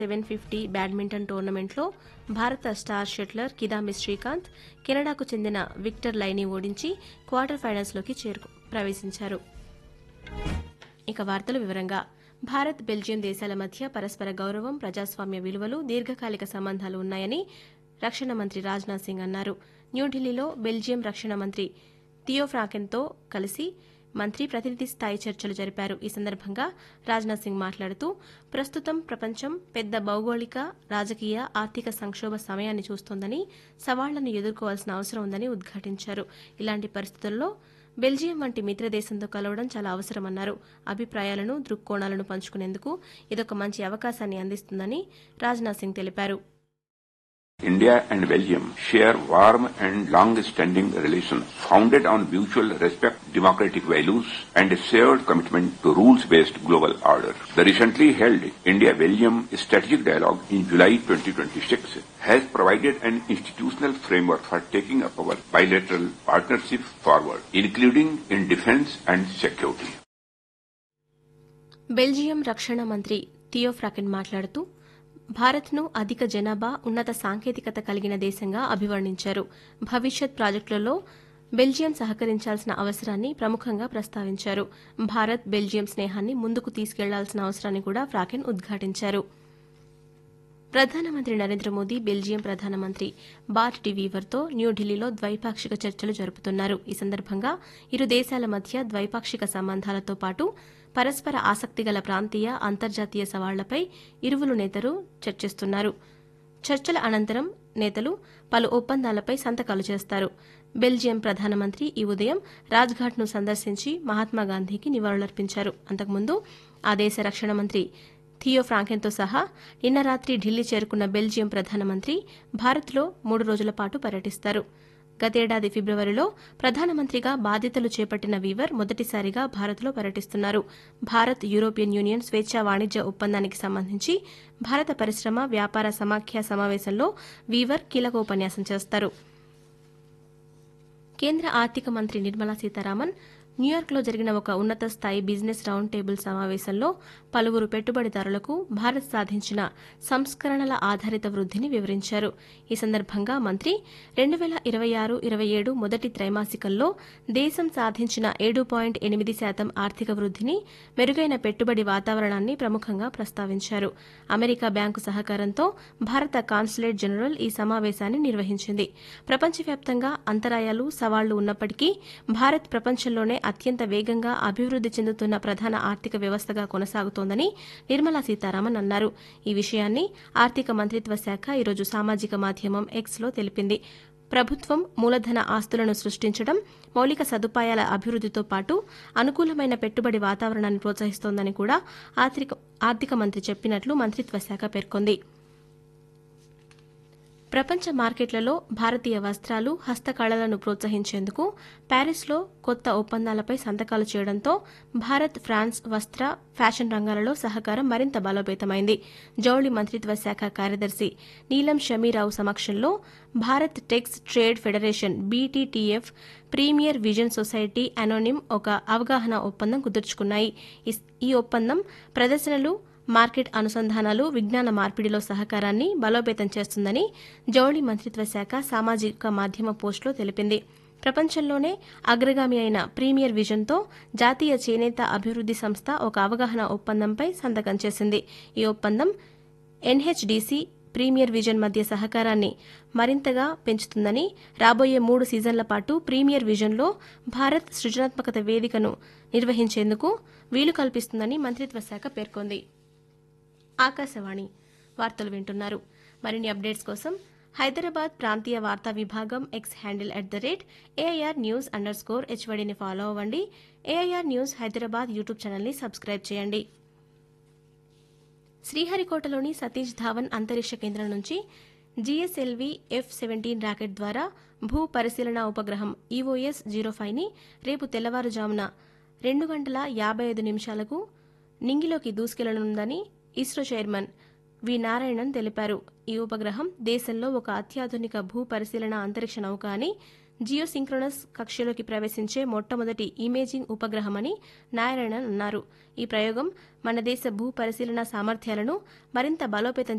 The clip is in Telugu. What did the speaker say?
సెవెన్ ఫిఫ్టీ బ్యాడ్మింటన్ టోర్నమెంట్లో భారత స్టార్ షట్లర్ కిదాంబి శ్రీకాంత్ కెనడాకు చెందిన విక్టర్ లైని ఓడించి క్వార్టర్ ఫైనల్స్లోకి చేరుకు ప్రవేశించారు ఇక వార్తల వివరంగా భారత్ బెల్జియం దేశాల మధ్య పరస్పర గౌరవం ప్రజాస్వామ్య విలువలు దీర్ఘకాలిక సంబంధాలు ఉన్నాయని రక్షణ మంత్రి రాజ్నాథ్ సింగ్ అన్నారు న్యూఢిల్లీలో బెల్జియం రక్షణ మంత్రి థియో ఫ్రాకెన్తో కలిసి మంత్రి ప్రతినిధి స్థాయి చర్చలు జరిపారు ఈ సందర్భంగా రాజ్నాథ్ సింగ్ మాట్లాడుతూ ప్రస్తుతం ప్రపంచం పెద్ద భౌగోళిక రాజకీయ ఆర్థిక సంక్షోభ సమయాన్ని చూస్తోందని సవాళ్లను ఎదుర్కోవాల్సిన అవసరం ఉందని ఉద్ఘాటించారు ఇలాంటి పరిస్థితుల్లో బెల్జియం వంటి మిత్రదేశంతో కలవడం చాలా అవసరమన్నారు అభిప్రాయాలను దృక్కోణాలను పంచుకునేందుకు ఇదొక మంచి అవకాశాన్ని అందిస్తుందని రాజ్నాథ్ సింగ్ తెలిపారు India and Belgium share warm and long-standing relations founded on mutual respect, democratic values, and a shared commitment to rules-based global order. The recently held India-Belgium Strategic Dialogue in July 2026 has provided an institutional framework for taking up our bilateral partnership forward, including in defense and security. Belgium రక్షణ మంత్రి థియో ఫ్రాకెన్ మాట్లాడుతూ భారత్ను అధిక జనాభా ఉన్నత సాంకేతికత కలిగిన దేశంగా అభివర్ణించారు భవిష్యత్ ప్రాజెక్టులలో బెల్జియం సహకరించాల్సిన అవసరాన్ని ప్రముఖంగా ప్రస్తావించారు భారత్ బెల్జియం స్నేహాన్ని ముందుకు తీసుకెళ్లాల్సిన అవసరాన్ని కూడా ఫ్రాకెన్ ఉద్ఘాటించారు ప్రధానమంత్రి నరేంద్ర మోదీ బెల్జియం ప్రధానమంత్రి బాట్ డివీవర్తో న్యూఢిల్లీలో ద్వైపాక్షిక చర్చలు జరుపుతున్నారు ఈ సందర్భంగా ఇరు దేశాల మధ్య ద్వైపాక్షిక సంబంధాలతో పాటు పరస్పర ఆసక్తిగల ప్రాంతీయ అంతర్జాతీయ సవాళ్లపై ఇరువురు నేతలు చర్చిస్తున్నారు చర్చల అనంతరం నేతలు పలు ఒప్పందాలపై సంతకాలు చేస్తారు బెల్జియం ప్రధానమంత్రి ఈ ఉదయం రాజ్ఘాట్ను సందర్శించి మహాత్మాగాంధీకి నివాళులర్పించారు అంతకుముందు ఆ దేశ రక్షణ మంత్రి థియో ఫ్రాంకెన్తో సహా నిన్న రాత్రి ఢిల్లీ చేరుకున్న బెల్జియం ప్రధానమంత్రి భారత్లో మూడు రోజుల పాటు పర్యటిస్తారు గతేడాది ఫిబ్రవరిలో ప్రధానమంత్రిగా బాధ్యతలు చేపట్టిన వీవర్ మొదటిసారిగా భారత్లో పర్యటిస్తున్నారు భారత్ యూరోపియన్ యూనియన్ స్వేచ్ఛా వాణిజ్య ఒప్పందానికి సంబంధించి భారత పరిశ్రమ వ్యాపార సమాఖ్య సమావేశంలో వీవర్ కీలక ఉపన్యాసం చేస్తారు కేంద్ర ఆర్థిక మంత్రి నిర్మలా సీతారామన్ న్యూయార్క్లో జరిగిన ఒక ఉన్నత స్థాయి బిజినెస్ రౌండ్ టేబుల్ సమావేశంలో పలువురు పెట్టుబడిదారులకు భారత్ సాధించిన సంస్కరణల ఆధారిత వృద్ధిని వివరించారు ఈ సందర్భంగా మంత్రి రెండు వేల ఇరవై ఆరు ఇరవై ఏడు మొదటి త్రైమాసికంలో దేశం సాధించిన ఏడు పాయింట్ ఎనిమిది శాతం ఆర్థిక వృద్ధిని మెరుగైన పెట్టుబడి వాతావరణాన్ని ప్రముఖంగా ప్రస్తావించారు అమెరికా బ్యాంకు సహకారంతో భారత కాన్సులేట్ జనరల్ ఈ సమావేశాన్ని నిర్వహించింది ప్రపంచవ్యాప్తంగా అంతరాయాలు సవాళ్లు ఉన్నప్పటికీ భారత్ ప్రపంచంలోనే అత్యంత వేగంగా అభివృద్ది చెందుతున్న ప్రధాన ఆర్థిక వ్యవస్థగా కొనసాగుతోందని నిర్మలా సీతారామన్ అన్నారు ఈ విషయాన్ని ఆర్థిక మంత్రిత్వ శాఖ ఈరోజు సామాజిక మాధ్యమం ఎక్స్లో తెలిపింది ప్రభుత్వం మూలధన ఆస్తులను సృష్టించడం మౌలిక సదుపాయాల అభివృద్దితో పాటు అనుకూలమైన పెట్టుబడి వాతావరణాన్ని ప్రోత్సహిస్తోందని కూడా ఆర్థిక మంత్రి చెప్పినట్లు మంత్రిత్వ శాఖ పేర్కొంది ప్రపంచ మార్కెట్లలో భారతీయ వస్త్రాలు హస్తకళలను ప్రోత్సహించేందుకు ప్యారిస్లో కొత్త ఒప్పందాలపై సంతకాలు చేయడంతో భారత్ ఫ్రాన్స్ వస్త్ర ఫ్యాషన్ రంగాలలో సహకారం మరింత బలోపేతమైంది జౌళి మంత్రిత్వ శాఖ కార్యదర్శి నీలం షమీరావు సమక్షంలో Bharat Tex trade federation BTTF premier vision society anonyme ఒక అవగాహన ఒప్పందం కుదుర్చుకున్నాయి ఈ ఒప్పందం ప్రదర్శనలు మార్కెట్ అనుసంధానాలు విజ్ఞాన మార్పిడిలో సహకారాన్ని బలోపేతం చేస్తుందని జౌళి మంత్రిత్వ శాఖ సామాజిక మాధ్యమ పోస్టులో తెలిపింది ప్రపంచంలోనే అగ్రగామి అయిన ప్రీమియర్ విజన్తో జాతీయ చేనేత అభివృద్ది సంస్థ ఒక అవగాహన ఒప్పందంపై సంతకం చేసింది ఈ ఒప్పందం ఎన్హెచ్డీసీ ప్రీమియర్ విజన్ మధ్య సహకారాన్ని మరింతగా పెంచుతుందని రాబోయే మూడు సీజన్ల పాటు ప్రీమియర్ విజన్లో భారత్ సృజనాత్మకత వేదికను నిర్వహించేందుకు వీలు కల్పిస్తుందని మంత్రిత్వ శాఖ పేర్కొంది ఆకాశవాణి వార్తలు వింటున్నారు మరిన్ని అప్డేట్స్ కోసం హైదరాబాద్ ప్రాంతీయ వార్తా విభాగం X handle at the rate AIR news underscore స్కోర్ హెచ్వడిని ఫాలో అవ్వండి ఏఐఆర్ న్యూస్ హైదరాబాద్ యూట్యూబ్ ఛానల్ని సబ్స్క్రైబ్ చేయండి శ్రీహరికోటలోని సతీష్ ధావన్ అంతరిక్ష కేంద్రం నుంచి జీఎస్ఎల్వి ఎఫ్ సెవెంటీన్ రాకెట్ ద్వారా భూ పరిశీలన ఉపగ్రహం ఈఓఎస్ జీరో ఫైవ్ని రేపు తెల్లవారుజామున రెండు గంటల యాభై ఐదు నిమిషాలకు నింగిలోకి దూసుకెళ్లనుందని ఇస్రో చైర్మన్ వి నారాయణన్ తెలిపారు ఈ ఉపగ్రహం దేశంలో ఒక అత్యాధునిక భూ పరిశీలన అంతరిక్ష నౌక అని జియోసింక్రోనస్ కక్షలోకి ప్రవేశించే మొట్టమొదటి ఇమేజింగ్ ఉపగ్రహమని నారాయణన్ అన్నారు ఈ ప్రయోగం మన దేశ భూ పరిశీలన సామర్థ్యాలను మరింత బలోపేతం